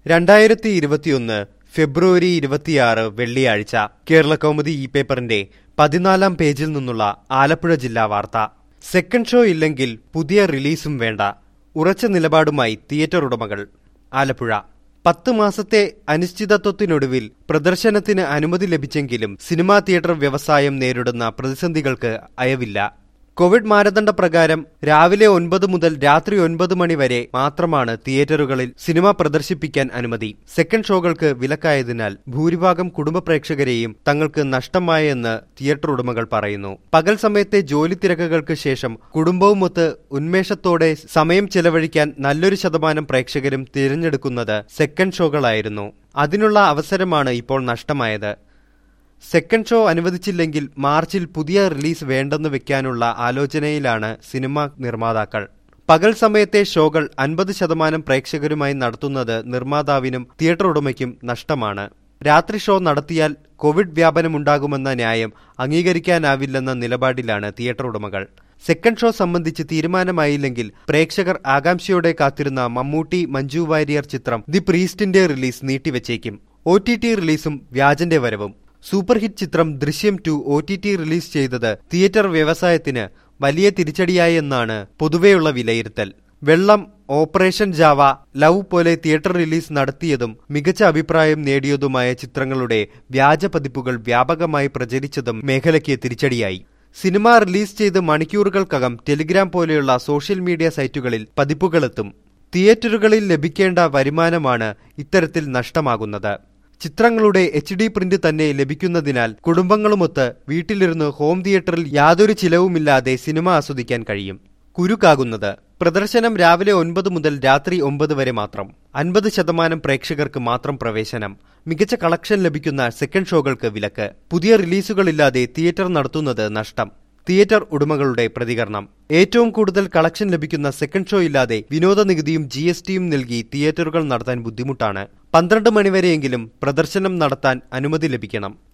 രണ്ടായിരത്തി ഇരുപത്തിയൊന്ന് ഫെബ്രുവരി ഇരുപത്തിയാറ് വെള്ളിയാഴ്ച കേരള കൗമുദി ഇ പേപ്പറിന്റെ പതിനാലാം പേജിൽ നിന്നുള്ള ആലപ്പുഴ ജില്ലാ വാർത്ത സെക്കൻഡ് ഷോ ഇല്ലെങ്കിൽ പുതിയ റിലീസും വേണ്ട ഉറച്ച നിലപാടുമായി തിയേറ്റർ ഉടമകൾ ആലപ്പുഴ പത്ത് മാസത്തെ അനിശ്ചിതത്വത്തിനൊടുവിൽ പ്രദർശനത്തിന് അനുമതി ലഭിച്ചെങ്കിലും സിനിമാ തിയേറ്റർ വ്യവസായം നേരിടുന്ന പ്രതിസന്ധികൾക്ക് അയവില്ല കോവിഡ് മാനദണ്ഡ പ്രകാരം രാവിലെ ഒൻപത് മുതൽ രാത്രി ഒൻപത് മണി വരെ മാത്രമാണ് തിയേറ്ററുകളിൽ സിനിമ പ്രദർശിപ്പിക്കാൻ അനുമതി സെക്കൻഡ് ഷോകൾക്ക് വിലക്കായതിനാൽ ഭൂരിഭാഗം കുടുംബ പ്രേക്ഷകരെയും തങ്ങൾക്ക് നഷ്ടമായെന്ന് തിയേറ്റർ ഉടമകൾ പറയുന്നു പകൽ സമയത്തെ ജോലി തിരക്കുകൾക്ക് ശേഷം കുടുംബവുമൊത്ത് ഉന്മേഷത്തോടെ സമയം ചെലവഴിക്കാൻ നല്ലൊരു ശതമാനം പ്രേക്ഷകരും തിരഞ്ഞെടുക്കുന്നത് സെക്കൻഡ് ഷോകളായിരുന്നു അതിനുള്ള അവസരമാണ് ഇപ്പോൾ നഷ്ടമായത് സെക്കൻഡ് ഷോ അനുവദിച്ചില്ലെങ്കിൽ മാർച്ചിൽ പുതിയ റിലീസ് വേണ്ടെന്ന് വെക്കാനുള്ള ആലോചനയിലാണ് സിനിമാ നിർമ്മാതാക്കൾ പകൽ സമയത്തെ ഷോകൾ അൻപത് ശതമാനം പ്രേക്ഷകരുമായി നടത്തുന്നത് നിർമ്മാതാവിനും തിയേറ്റർ ഉടമയ്ക്കും നഷ്ടമാണ് രാത്രി ഷോ നടത്തിയാൽ കോവിഡ് വ്യാപനമുണ്ടാകുമെന്ന ന്യായം അംഗീകരിക്കാനാവില്ലെന്ന നിലപാടിലാണ് തിയേറ്റർ ഉടമകൾ സെക്കൻഡ് ഷോ സംബന്ധിച്ച് തീരുമാനമായില്ലെങ്കിൽ പ്രേക്ഷകർ ആകാംക്ഷയോടെ കാത്തിരുന്ന മമ്മൂട്ടി മഞ്ജു വാര്യർ ചിത്രം ദി പ്രീസ്റ്റിന്റെ റിലീസ് നീട്ടിവെച്ചേക്കും ഒ ടി ടി റിലീസും വ്യാജന്റെ വരവും സൂപ്പർ ഹിറ്റ് ചിത്രം Drishyam two O T T release ചെയ്തത് തിയേറ്റർ വ്യവസായത്തിന് വലിയ തിരിച്ചടിയായെന്നാണ് പൊതുവെയുള്ള വിലയിരുത്തൽ വെള്ളം ഓപ്പറേഷൻ ജാവ ലവ് പോലെ തിയേറ്റർ റിലീസ് നടത്തിയതും മികച്ച അഭിപ്രായം നേടിയതുമായ ചിത്രങ്ങളുടെ വ്യാജ പതിപ്പുകൾ വ്യാപകമായി പ്രചരിച്ചതും മേഖലയ്ക്ക് തിരിച്ചടിയായി സിനിമ റിലീസ് ചെയ്ത് മണിക്കൂറുകൾക്കകം ടെലിഗ്രാം പോലെയുള്ള സോഷ്യൽ മീഡിയ സൈറ്റുകളിൽ പതിപ്പുകളെത്തും തിയേറ്ററുകളിൽ ലഭിക്കേണ്ട വരുമാനമാണ് ഇത്തരത്തിൽ നഷ്ടമാകുന്നത് ചിത്രങ്ങളുടെ എച്ച് ഡി പ്രിന്റ് തന്നെ ലഭിക്കുന്നതിനാൽ കുടുംബങ്ങളുമൊത്ത് വീട്ടിലിരുന്ന് ഹോം തിയേറ്ററിൽ യാതൊരു ചിലവുമില്ലാതെ സിനിമ ആസ്വദിക്കാൻ കഴിയും കുരുക്കാകുന്നത് പ്രദർശനം രാവിലെ ഒൻപത് മുതൽ രാത്രി ഒമ്പത് വരെ മാത്രം അൻപത് ശതമാനം പ്രേക്ഷകർക്ക് മാത്രം പ്രവേശനം മികച്ച കളക്ഷൻ ലഭിക്കുന്ന സെക്കൻഡ് ഷോകൾക്ക് വിലക്ക് പുതിയ റിലീസുകളില്ലാതെ തിയേറ്റർ നടത്തുന്നത് നഷ്ടം തിയേറ്റർ ഉടമകളുടെ പ്രതികരണം ഏറ്റവും കൂടുതൽ കളക്ഷൻ ലഭിക്കുന്ന സെക്കൻഡ് ഷോ ഇല്ലാതെ വിനോദ നികുതിയും ജി എസ് ടിയും നൽകി തിയേറ്ററുകൾ നടത്താൻ ബുദ്ധിമുട്ടാണ് പന്ത്രണ്ട് മണിവരെയെങ്കിലും പ്രദർശനം നടത്താൻ അനുമതി ലഭിക്കണം